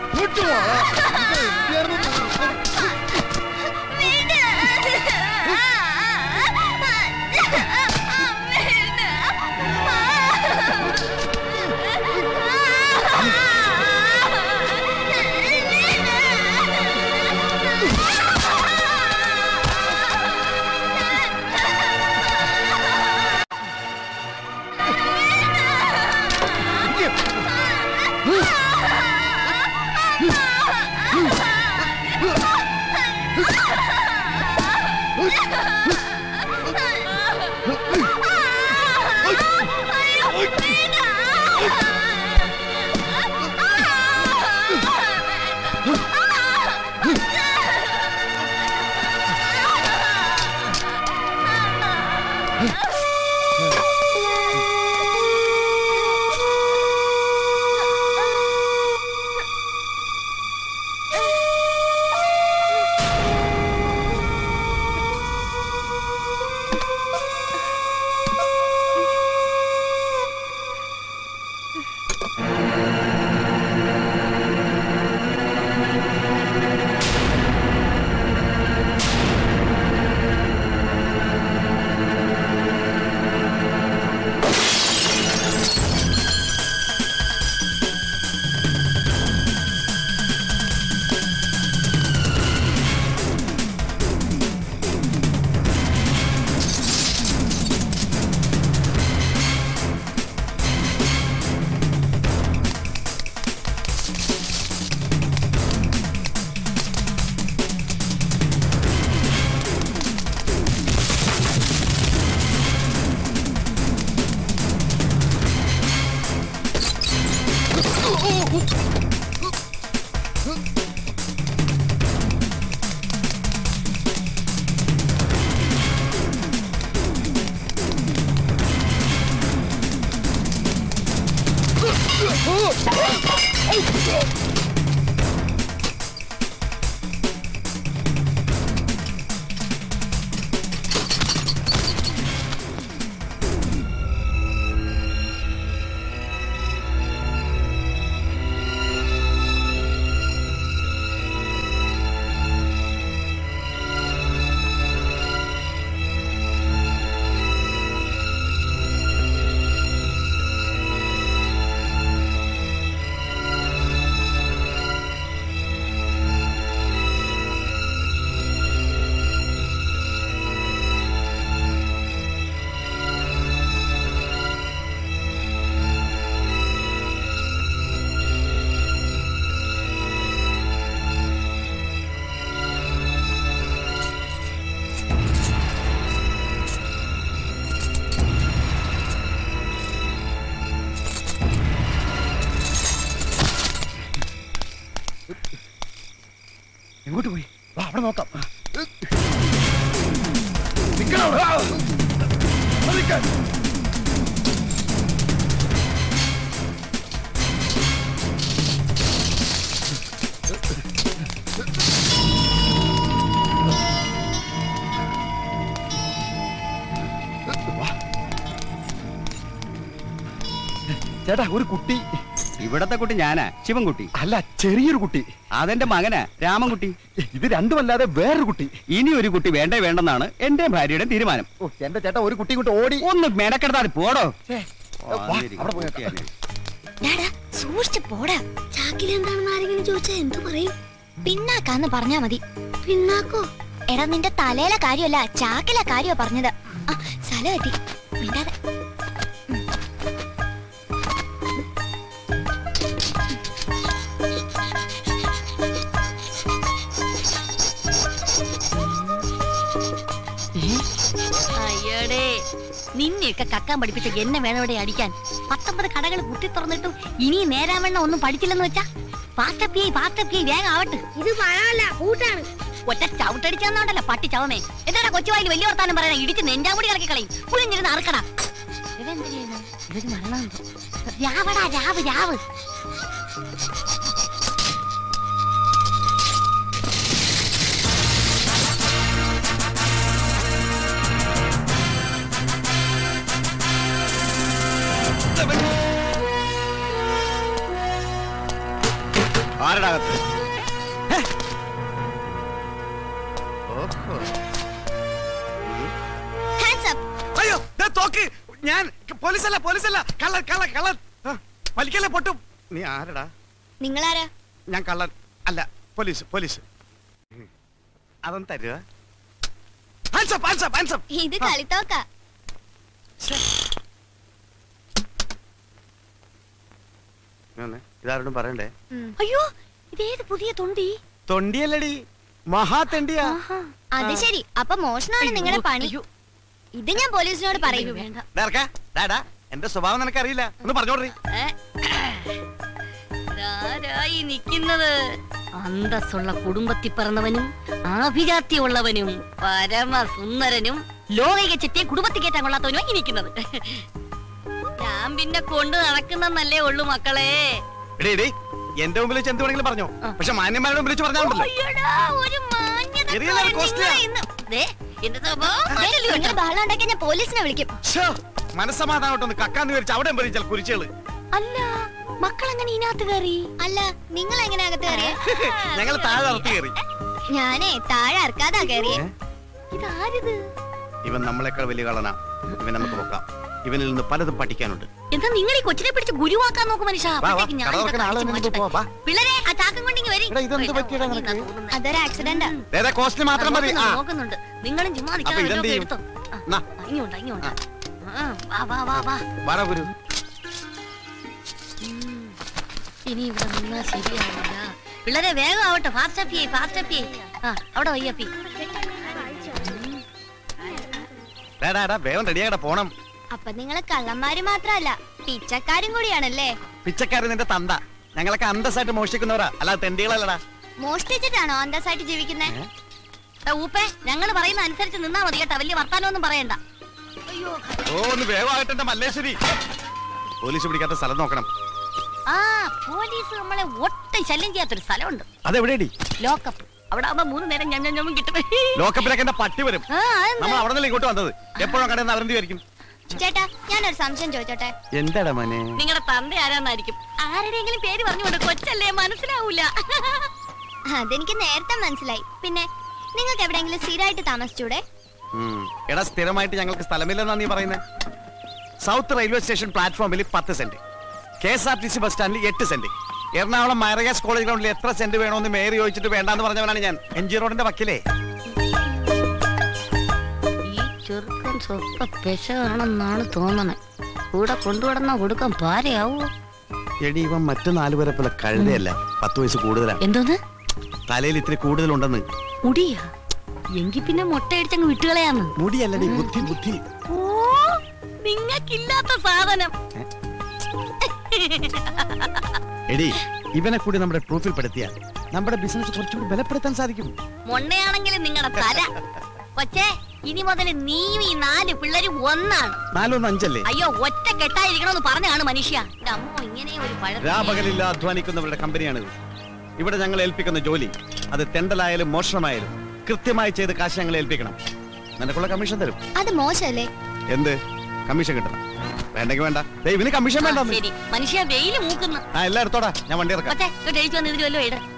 എങ്ങോട്ട് പോയി വാ അവിടെ നോക്കാം നിക്കണം അവിടെ. ആ. അവിടെ നിക്കാൻ. വാ. ചേട്ടാ ഒരു കുട്ടി ഇവിടത്തെ കുട്ടി ഞാനാ ശിവൻകുട്ടി അല്ല ചെറിയൊരു കുട്ടി അതെന്റെ മകനാ രാമൻകുട്ടി ഇത് രണ്ടുമല്ലാതെ വേറൊരു കുട്ടി ഇനി ഒരു കുട്ടി വേണ്ടേ വേണ്ടെന്നാണ് എന്റെ ഭാര്യയുടെ തീരുമാനം ഓ എന്റെ ചേട്ടാ ഒരു കുട്ടി ഇങ്ങോട്ട് ഓടി ഒന്ന് മെനക്കെടുത്താൽ പോടോ വാ, അവിടെ പോയി നോക്കാം. ഡാടാ സൂക്ഷിച്ചു പോടാ ചാക്കിൽ എന്താണെന്ന് ആരെങ്കിലും ചോദിച്ചാ എന്തു പറയും പിന്നാക്കാന്ന് പറഞ്ഞാ മതി പിന്നാക്കോ എടാ നിന്റെ തലയിലെ കാര്യമല്ല ചാക്കിലെ കാര്യമാ പറഞ്ഞത് ആ സ്ഥലം എത്തി മിണ്ടാതെ അയ്യടേ നിന്നെയൊക്കെ കക്കാൻ പഠിപ്പിച്ച എന്നെ വേണം ഇവിടെ അടിക്കാൻ പത്തൊമ്പത് കടകൾ കുത്തി തുറന്നിട്ടും ഇനി നേരാവണ്ണം ഒന്നും പഠിച്ചില്ലെന്ന് വെച്ചാ പാസ്റ്റപ്പിയായി പാസ്റ്റപ്പിയായി വേഗം ആവട്ടെ ഇത് പഴമല്ല കൂട്ടാണ് ഒറ്റ ചവിട്ടടിച്ചാന്നോണ്ടല്ല പട്ടി ചവമേ എന്താ കൊച്ചുവായിൽ വലിയ വർത്താനം പറയാൻ ഇടിച്ച് നെഞ്ചാമുടി ഇറക്കി കളയും കുഴിഞ്ഞിരുന്ന് അറക്കടാ ഇവരെന്ത് ചെയ്യുന്നു ഇവര് മരണമുണ്ട് രാവടാ രാവ് രാവ് ആരുടെ അകത്ത് ഹേ? ഓഹോ. ഹാൻഡ്സ് അപ്പ് അയ്യോ ദേ തോക്ക് ഞാൻ പോലീസല്ല പോലീസല്ല കള്ളൻ കള്ളൻ കള്ളൻ ആ, വലിക്കല്ലേ പൊട്ടും നീ ആരടാ നിങ്ങളാരാ ഞാൻ കള്ളൻ അല്ല പോലീസ് പോലീസ് അതൊന്നും തരുക ഹാൻസപ്പ് ഹാൻസപ്പ് ഹാൻസപ്പ് ഇത് കളിത്തോക്ക ഇതാരോടും പറയണ്ടേ അയ്യോ ഇതേത് പുതിയ തൊണ്ടി തൊണ്ടിയല്ലടി മഹാതെണ്ടിയാ അത് ശരി അപ്പൊ മോഷണമാണ് നിങ്ങളുടെ പണി ഇത് ഞാൻ പോലീസിനോട് പറയും വേണ്ട ദേ ഇറക്കാ. ഡാ, ഡാ, എന്റെ സ്വഭാവം നിനക്കറിയില്ല ഒന്ന് പറഞ്ഞോടറി ആരായി നിൽക്കുന്നത് അന്തസ്സുള്ള കുടുംബത്തിൽ പിറന്നവനും ആഭിജാത്യമുള്ളവനും പരമസുന്ദരനും ലോകിക ചെറ്റിയെ കുടുംബത്തിൽ കയറ്റാൻ കൊള്ളാത്തവനും ഈ നിൽക്കുന്നത് ഞാൻ പിന്നെ കൊണ്ട് നടക്കുന്നല്ലേ ഉള്ളു മക്കളെ എടേ എടേ എന്റെ മുമ്പിൽ വെച്ച് എന്ത് വേണമെങ്കിലും പറഞ്ഞോ ആ. പക്ഷെ മാന്യന്മാരുടെ മുമ്പിൽ വെച്ച് പറഞ്ഞാണ്ടല്ലോ അയ്യടാ, ഒരു മാന്യത ചെറിയ costly ആ. ഇന്ന് ദേ, എന്റെ സ്വഭാവം നിങ്ങൾ ബഹളം ഉണ്ടാക്കിയാൽ ഞാൻ പോലീസിനെ വിളിക്കും മനസ്സമാധാനമായിട്ടൊന്ന് കക്കാന്ന് വിചാരിച്ച് അവിടെ പറിച്ചാൽ കുരിച്ചുകള് അല്ല മക്കൾ അങ്ങനെ ഇതിനകത്ത് കയറി അല്ല നിങ്ങൾ എങ്ങനെ അകത്ത് കയറിയ ഞങ്ങൾ താഴെ ഇറത്തി കയറി ഞാനേ താഴെ ഇറക്കാതാ കയറിയേ ഇതാരിത് ഇവൻ നമ്മളെക്കാൾ വലിയ കള്ളനാ ഇവൻ നമുക്ക് നോക്കാം ഇവനിൽ നിന്ന് പലതും പഠിക്കാനുണ്ട് എന്താ നിങ്ങൾ ഈ കൊച്ചിനെ പിടിച്ച് ഗുരുവാക്കാൻ നോക്കും മനുഷ്യ വാ, അപ്പോഴത്തേക്ക് ഞാൻ കട തുറക്കാൻ ഇതൊക്കെ ആള് അടിച്ച് വന്നിട്ട് മാറ്റട്ടെ. പോ, വാ. പിള്ളേരെ ആ ചാക്കും കൊണ്ടിങ്ങ് വരി എടാ, ഇതെന്ത് പറ്റിയടാ നിനക്ക്? അതൊരു ആക്സിഡന്റാ ഏതാ കോസ്റ്റ്ലി മാത്രം മതി ആ നോക്കുന്നുണ്ട് നിങ്ങളും ചുമ്മാ അപ്പൊ നിൽക്കാതെ ഇതെന്ത് വല്ലതും ചെയ്യും? എടുത്തോ ആ, നാ. ഇങ്ങോട്ടാ ഇങ്ങോട്ടാ ആ, വാ വാ വാ വാ വാടാ ഗുരു ഇനി ഇവിടെ നിന്നാ ശരിയാവില്ല പിള്ളേരെ വേഗം ആവട്ടെ ഫാസ്റ്റ് അപ്പി ഫാസ്റ്റ് അപ്പി ആ അവിടെ വയ്യപ്പി ഡാ, ഡാ, ഡാ, വേഗം റെഡിയാകട്ടെ പോണം അപ്പൊ നിങ്ങള് കള്ളന്മാര് മാത്രല്ല പിച്ചക്കാരും കൂടിയാണല്ലേ പിച്ചക്കാരൻ നിന്റെ തന്ത ഞങ്ങളൊക്കെ അന്തസ്സായിട്ട് മോഷ്ടിക്കുന്നവരാ അല്ലാതെ തെണ്ടികളല്ലടാ മോഷ്ടിച്ചിട്ടാണോ അന്തസ്സായിട്ട് ജീവിക്കുന്നേ ഊപ്പേ ഞങ്ങൾ പറയുന്ന അനുസരിച്ച് നിന്നാ മതി കേട്ടാ വലിയ വർത്താനമൊന്നും പറയണ്ട അയ്യോ ഓ ഒന്ന് വേഗമായിട്ട് എന്റെ മല്ലേശ്വരി പോലീസ് പിടിക്കാത്ത സ്ഥലം നോക്കണം ആ പോലീസ് നമ്മളെ ഒട്ടും ശല്യം ചെയ്യാത്തൊരു സ്ഥലമുണ്ട് അതെവിടെയടി ലോക്കപ്പ് അവിടെ ആവുമ്പോ മൂന്ന് നേരം ഞം ഞം ഞമ്മും കിട്ടും ലോക്കപ്പിലൊക്കെ എന്റെ പട്ടി വരും ആ, അതെന്താ? നമ്മൾ അവിടെ നിന്നല്ലേ ഇങ്ങോട്ട് വന്നത് എപ്പോഴും കടയിൽ നിന്ന് അവരെന്ത് വിചാരിക്കും ചേട്ടാ ഞാനൊരു സംശയം ചോദിച്ചോട്ടെ എന്താടാ മോനെ നിങ്ങളുടെ തന്ത ആരാന്നായിരിക്കും ആരുടെയെങ്കിലും പേര് പറഞ്ഞുകൊണ്ട് കൊച്ചല്ലേ മനസ്സിലാവൂല അതെനിക്ക് നേരത്തെ മനസ്സിലായി പിന്നെ നിങ്ങൾക്ക് എവിടെയെങ്കിലും സ്ഥിരമായിട്ട് താമസിച്ചൂടെ ഉം. എടാ സ്ഥിരമായിട്ട് ഞങ്ങൾക്ക് സ്ഥലമില്ലെന്നാ നീ പറയുന്നത് സൗത്ത് റെയിൽവേ സ്റ്റേഷൻ പ്ലാറ്റ്ഫോമിൽ പത്ത് cent K S R T C bus സ്റ്റാൻഡിൽ എട്ട് സെന്റ് എറണാകുളം മൈറഗാസ് കോളേജ് ഗ്രൗണ്ടിൽ എത്ര സെന്റ് വേണമെന്ന് മേയർ ചോദിച്ചിട്ട് വേണ്ടാന്ന് പറഞ്ഞവനാണ് ഞാൻ എൻ ജി റോഡിന്റെ വക്കിലേ ഈ ചെറുക്കൻ സ്വപ്പ പെശകാണെന്നാണ് തോന്നണേ കൂടെ കൊണ്ടുവിടുന്ന കൊടുക്കാൻ പാരയാവോ എടി ഇവൻ മറ്റു നാലുപേരെ പോലെ കഴുതയല്ല പത്ത് വയസ്സ് കൂടുതലാണ് എന്തോന്ന് തലയിൽ ഇത്തിരി കൂടുതലുണ്ടെന്ന് മുടിയാ എങ്കി പിന്നെ മുട്ടയടിച്ചങ്ങ് വിട്ടുകളയാന്ന് മുടിയല്ലടി ബുദ്ധി ബുദ്ധി ഓ നിങ്ങക്കില്ലാത്ത സാധനം എടി ഇവനെ കൂടി നമ്മുടെ പ്രൂഫിൽ പെടുത്തിയാൽ നമ്മുടെ ബിസിനസ് കുറച്ചുകൂടി ബലപ്പെടുത്താൻ സാധിക്കും മൊണ്ണയാണെങ്കിലും നിങ്ങളുടെ തല കൊച്ചേ ഇനി മുതൽ നീയും ഈ നാല് പിള്ളേരും ഒന്നാണ് നാലൊന്ന് അഞ്ചല്ലേ അയ്യോ ഒറ്റ കെട്ടായിരിക്കണമെന്ന് പറഞ്ഞാണ് മനുഷ്യ എന്റെ അമ്മോ ഇങ്ങനെ ഒരു പഴം രാപകലില്ല അധ്വാനിക്കുന്നവരുടെ കമ്പനിയാണിത് ഇവിടെ ഞങ്ങൾ ഏൽപ്പിക്കുന്ന ജോലി അത് തെണ്ടലായാലും മോഷണമായാലും കൃത്യമായി ചെയ്ത് കാശ് ഞങ്ങൾ ഏൽപ്പിക്കണം നിനക്കുള്ള കമ്മീഷൻ തരും അത് മോശമല്ലേ എന്ത് കമ്മീഷൻ കിട്ടണം വേണ്ടെങ്കിൽ വേണ്ട ദേ, ഇവന് കമ്മീഷൻ വേണ്ട ശരി മനുഷ്യ വെയില് മൂക്കുന്നു ആ എല്ലാം എടുത്തോടാ ഞാൻ വണ്ടി ഇറക്കാം കൊച്ചേ ഇങ്ങോട്ട് എഴുതി വന്ന് ഇതിൽ വല്ലോ ഇട